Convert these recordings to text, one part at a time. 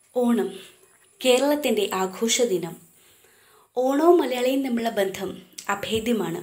ഓണം കേരളത്തിൻ്റെ ആഘോഷ ദിനം ഓണവും മലയാളിയും തമ്മിലുള്ള ബന്ധം അഭേദ്യമാണ്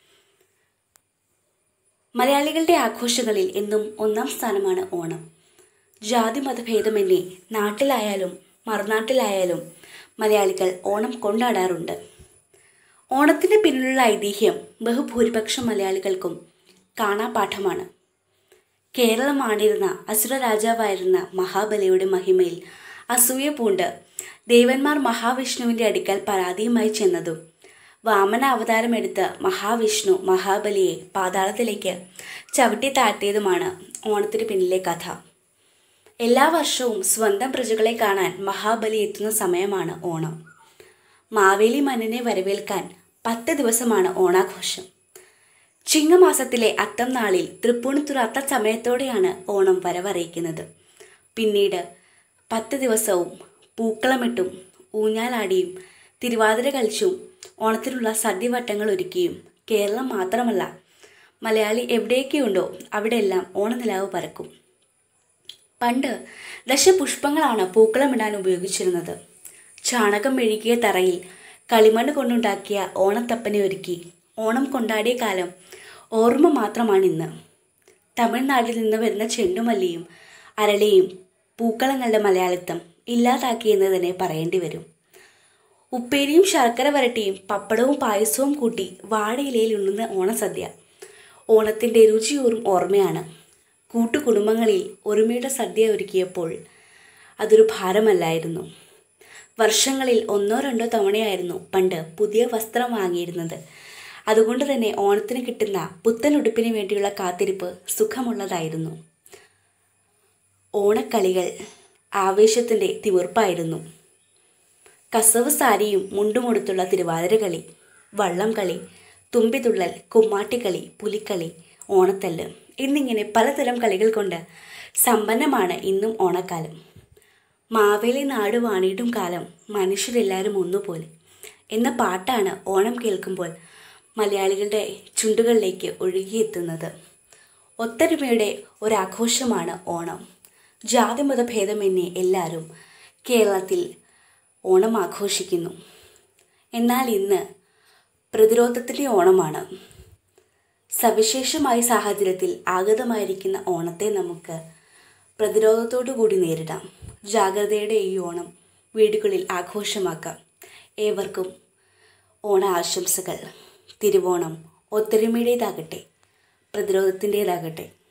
മലയാളികളുടെ ആഘോഷങ്ങളിൽ എന്നും ഒന്നാം സ്ഥാനമാണ് ഓണം ജാതി മതഭേദമന്യേ നാട്ടിലായാലും മറുനാട്ടിലായാലും മലയാളികൾ ഓണം കൊണ്ടാടാറുണ്ട് ഓണത്തിന് പിന്നിലുള്ള ഐതിഹ്യം ബഹുഭൂരിപക്ഷം മലയാളികൾക്കും കാണാപാഠമാണ് കേരളം ആണ്ടിരുന്ന അസുര രാജാവായിരുന്ന മഹാബലിയുടെ മഹിമയിൽ അസൂയ പൂണ്ട് ദേവന്മാർ മഹാവിഷ്ണുവിൻ്റെ അടുക്കൽ പരാതിയുമായി ചെന്നതും വാമന അവതാരമെടുത്ത് മഹാവിഷ്ണു മഹാബലിയെ പാതാളത്തിലേക്ക് ചവിട്ടി താഴ്ത്തിയതുമാണ് ഓണത്തിന് പിന്നിലെ കഥ എല്ലാ വർഷവും സ്വന്തം പ്രജകളെ കാണാൻ മഹാബലി എത്തുന്ന സമയമാണ് ഓണം മാവേലി മന്നനെ വരവേൽക്കാൻ പത്ത് ദിവസമാണ് ഓണാഘോഷം ചിങ്ങമാസത്തിലെ അത്തം നാളിൽ തൃപ്പൂണിത്തുറ അത്ത സമയത്തോടെയാണ് ഓണം വരവറിയിക്കുന്നത് പിന്നീട് പത്ത് ദിവസവും പൂക്കളമിട്ടും ഊഞ്ഞാലാടിയും തിരുവാതിര കളിച്ചും ഓണത്തിനുള്ള സദ്യവട്ടങ്ങൾ ഒരുക്കിയും കേരളം മാത്രമല്ല മലയാളി എവിടെയൊക്കെയുണ്ടോ അവിടെയെല്ലാം ഓണനിലാവ് പരക്കും പണ്ട് ദശപുഷ്പങ്ങളാണ് പൂക്കളമിടാൻ ഉപയോഗിച്ചിരുന്നത് ചാണകം മെഴുകിയ തറയിൽ കളിമണ്ണ് കൊണ്ടുണ്ടാക്കിയ ഓണത്തപ്പനെ ഒരുക്കി ഓണം കൊണ്ടാടിയ കാലം ഓർമ്മ മാത്രമാണിന്ന് തമിഴ്നാട്ടിൽ നിന്ന് വരുന്ന ചെണ്ടുമല്ലിയും അരളിയും പൂക്കളങ്ങളുടെ മലയാളിത്തം ഇല്ലാതാക്കിയെന്ന് തന്നെ പറയേണ്ടി വരും ഉപ്പേരിയും ശർക്കര വരട്ടിയും പപ്പടവും പായസവും കൂട്ടി വാഴയിലയിൽ ഉണ്ണുന്ന ഓണസദ്യ ഓണത്തിൻ്റെ രുചിയൂറും ഓർമ്മയാണ് കൂട്ടുകുടുംബങ്ങളിൽ ഒരുമയുടെ സദ്യ ഒരുക്കിയപ്പോൾ അതൊരു ഭാരമല്ലായിരുന്നു വർഷങ്ങളിൽ ഒന്നോ രണ്ടോ തവണയായിരുന്നു പണ്ട് പുതിയ വസ്ത്രം വാങ്ങിയിരുന്നത് അതുകൊണ്ട് തന്നെ ഓണത്തിന് കിട്ടുന്ന പുത്തൻ ഉടുപ്പിന് വേണ്ടിയുള്ള കാത്തിരിപ്പ് സുഖമുള്ളതായിരുന്നു ഓണക്കളികൾ ആവേശത്തിൻ്റെ തിമിർപ്പായിരുന്നു കസവ് സാരിയും മുണ്ടുമൊടുത്തുള്ള തിരുവാതിരകളി വള്ളം കളി തുമ്പിതുള്ളൽ കുമ്മാട്ടിക്കളി പുലിക്കളി ഓണത്തല്ല് എന്നിങ്ങനെ പലതരം കളികൾ കൊണ്ട് സമ്പന്നമാണ് ഇന്നും ഓണക്കാലം മാവേലി നാട് വാണിയിട്ടും കാലം മനുഷ്യരെല്ലാവരും ഒന്നുപോലെ എന്ന പാട്ടാണ് ഓണം കേൾക്കുമ്പോൾ മലയാളികളുടെ ചുണ്ടുകളിലേക്ക് ഒഴുകിയെത്തുന്നത് ഒത്തൊരുമയുടെ ഒരാഘോഷമാണ് ഓണം ജാതിമത ഭേദമെന്നേ എല്ലാവരും കേരളത്തിൽ ഓണം ആഘോഷിക്കുന്നു എന്നാൽ ഇന്ന് പ്രതിരോധത്തിൻ്റെ ഓണമാണ് സവിശേഷമായ സാഹചര്യത്തിൽ ആഗതമായിരിക്കുന്ന ഓണത്തെ നമുക്ക് പ്രതിരോധത്തോടു കൂടി നേരിടാം ജാഗ്രതയുടെ ഈ ഓണം വീടുകളിൽ ആഘോഷമാക്കാം ഏവർക്കും ഓണ ആശംസകൾ തിരുവോണം ഒത്തൊരുമയുടേതാകട്ടെ പ്രതിരോധത്തിൻ്റേതാകട്ടെ